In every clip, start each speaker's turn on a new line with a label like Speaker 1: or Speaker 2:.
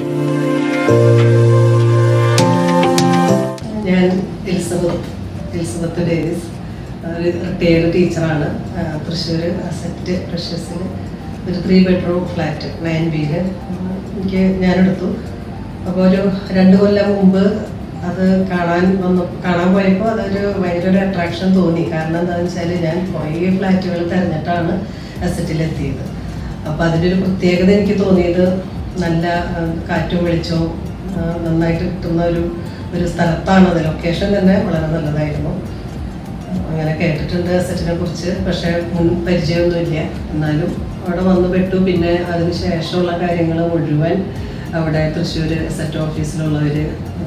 Speaker 1: ഞാൻ Elizabeth Elizabeth Davis ഒരു retired ടീച്ചറാണ് തൃശ്ശൂർ അസറ്റ് പ്രഷ്യസിൽ ഒരു ത്രീ ബെഡ്റൂം ഫ്ലാറ്റ് നയൻ ബിയിൽ എനിക്ക് ഞാനെടുത്തു അപ്പോൾ ഒരു രണ്ട് കൊല്ലം മുമ്പ് അത് കാണാൻ വന്നു കാണാൻ പോയപ്പോൾ അതൊരു ഭയങ്കര ഒരു അട്രാക്ഷൻ തോന്നി കാരണം എന്താണെന്ന് വെച്ചാൽ ഞാൻ കുറേ ഫ്ലാറ്റുകൾ തിരഞ്ഞിട്ടാണ് അസറ്റിലെത്തിയത് അപ്പോൾ അതിൻ്റെ ഒരു പ്രത്യേകത എനിക്ക് തോന്നിയത് നല്ല ആ, കാറ്റും വെളിച്ചവും ആ, നന്നായിട്ട് കിട്ടുന്ന ഒരു ഒരു സ്ഥലത്താണ് അത് ലൊക്കേഷൻ തന്നെ വളരെ നല്ലതായിരുന്നു അങ്ങനെ കേട്ടിട്ടുണ്ട് അസറ്റിനെ കുറിച്ച് പക്ഷേ മുൻ പരിചയമൊന്നുമില്ല എന്നാലും അവിടെ വന്ന് പെട്ടു പിന്നെ അതിന് ശേഷമുള്ള കാര്യങ്ങൾ മുഴുവൻ അവിടെ തൃശ്ശൂർ സെറ്റ് ഓഫീസിലുള്ളവർ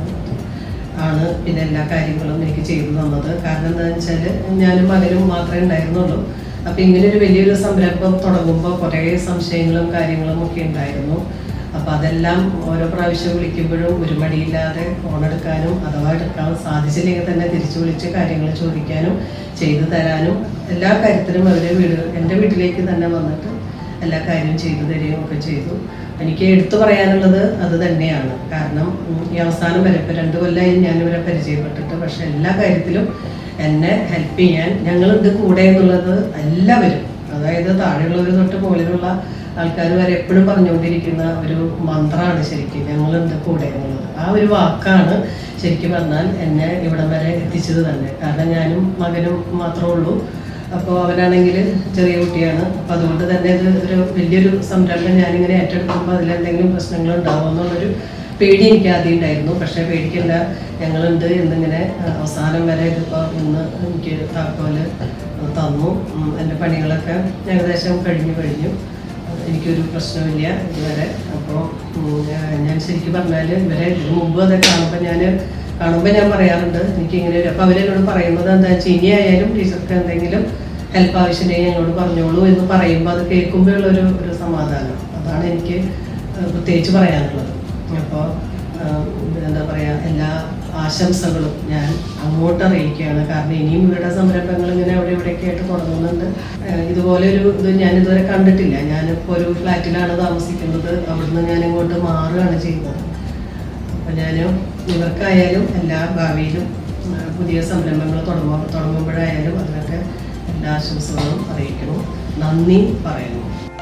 Speaker 1: ആണ് പിന്നെ എല്ലാ കാര്യങ്ങളും എനിക്ക് ചെയ്തു തന്നത് കാരണം എന്താണെന്ന് വെച്ചാൽ ഞാനും മകനും മാത്രമേ ഉണ്ടായിരുന്നുള്ളൂ അപ്പം ഇങ്ങനെ ഒരു വലിയൊരു സംരംഭം തുടങ്ങുമ്പോൾ കുറേ സംശയങ്ങളും കാര്യങ്ങളും ഒക്കെ ഉണ്ടായിരുന്നു അപ്പം അതെല്ലാം ഓരോ പ്രാവശ്യം വിളിക്കുമ്പോഴും ഒരു മടിയില്ലാതെ ഫോൺ എടുക്കാനും അഥവാ എടുക്കാൻ സാധിച്ചില്ലെങ്കിൽ തന്നെ തിരിച്ചു വിളിച്ച് കാര്യങ്ങൾ ചോദിക്കാനും ചെയ്തു തരാനും എല്ലാ കാര്യത്തിലും അവർ വീട് എൻ്റെ വീട്ടിലേക്ക് തന്നെ വന്നിട്ട് എല്ലാ കാര്യവും ചെയ്തു തരികയും ഒക്കെ ചെയ്തു എനിക്ക് എടുത്തു പറയാനുള്ളത് അത് തന്നെയാണ് കാരണം ഉം, ഈ അവസാനം വരെ ഇപ്പോൾ രണ്ട് കൊല്ലമായി ഞാനിവരെ പരിചയപ്പെട്ടിട്ട് പക്ഷെ എല്ലാ കാര്യത്തിലും എന്നെ ഹെൽപ്പ് ചെയ്യാൻ ഞങ്ങളുണ്ട് കൂടെ എന്നുള്ളത് എല്ലാവരും അതായത് താഴെയുള്ളവർ തൊട്ട് മുകളിലുള്ള ആൾക്കാർ വരെ എപ്പോഴും പറഞ്ഞുകൊണ്ടിരിക്കുന്ന ഒരു മന്ത്രമാണ് ശരിക്കും ഞങ്ങളുണ്ട് കൂടെ എന്നുള്ളത് ആ ഒരു വാക്കാണ് ശരിക്കും പറഞ്ഞാൽ എന്നെ ഇവിടം വരെ എത്തിച്ചത് തന്നെ കാരണം ഞാനും മകനും മാത്രമേ ഉള്ളൂ അപ്പോൾ അവനാണെങ്കിൽ ചെറിയ കുട്ടിയാണ് അപ്പോൾ അതുകൊണ്ട് തന്നെ ഇത് ഒരു വലിയൊരു സംരംഭം ഞാനിങ്ങനെ ഏറ്റെടുക്കുമ്പോൾ അതിലെന്തെങ്കിലും പ്രശ്നങ്ങൾ ഉണ്ടാവുമോ എന്നുള്ളൊരു പേടി എനിക്ക് ആദ്യം ഉണ്ടായിരുന്നു പക്ഷേ പേടിക്കണ്ട ഞങ്ങളുണ്ട് എന്നിങ്ങനെ ആ, അവസാനം വരെ ഇതിപ്പോൾ ഇന്ന് എനിക്ക് താക്കോല് തന്നു ഉം, എൻ്റെ പണികളൊക്കെ ഏകദേശം കഴിഞ്ഞു കഴിഞ്ഞു എനിക്കൊരു പ്രശ്നമില്ല ഇതുവരെ അപ്പോൾ ഞാൻ ശരിക്കും പറഞ്ഞാൽ ഇവരെ ഇതിനു മുമ്പ് അത് കാണുമ്പോൾ ഞാൻ കാണുമ്പോൾ ഞാൻ പറയാറുണ്ട് എനിക്കിങ്ങനെ ഒരു അപ്പോൾ അവരെന്നോട് പറയുന്നത് എന്താ വെച്ചാൽ ഇനി ആയാലും ടീച്ചർക്ക് എന്തെങ്കിലും ഹെൽപ്പ് ആവശ്യമുണ്ടെങ്കിൽ ഞങ്ങളോട് പറഞ്ഞോളൂ എന്ന് പറയുമ്പോൾ അത് കേൾക്കുമ്പോഴുള്ളൊരു ഒരു സമാധാനം അതാണ് എനിക്ക് ഏഹ് പ്രത്യേകിച്ച് പറയാനുള്ളത് അപ്പോൾ എന്താ പറയുക എല്ലാ ആശംസകളും ഞാൻ അങ്ങോട്ട് അറിയിക്കുകയാണ് കാരണം ഇനിയും ഇവരുടെ സംരംഭങ്ങൾ ഇങ്ങനെ അവിടെ ഇവിടെയൊക്കെ ആയിട്ട് തുടങ്ങുന്നുണ്ട് ഏഹ് ഇതുപോലെ ഒരു ഇത് ഞാൻ ഇതുവരെ കണ്ടിട്ടില്ല ഞാനിപ്പോൾ ഒരു ഫ്ലാറ്റിലാണ് താമസിക്കുന്നത് അവിടുന്ന് ഞാൻ ഇങ്ങോട്ട് മാറുകയാണ് ചെയ്യുന്നത് അപ്പോൾ ഞാൻ ഇവർക്കായാലും എല്ലാ ഭാവിയിലും ആ, പുതിയ സംരംഭങ്ങൾ തുടങ്ങുമ്പോൾ തുടങ്ങുമ്പോഴായാലും അതിനൊക്കെ എല്ലാ ആശംസകളും അറിയിക്കുന്നു നന്ദി പറയുന്നു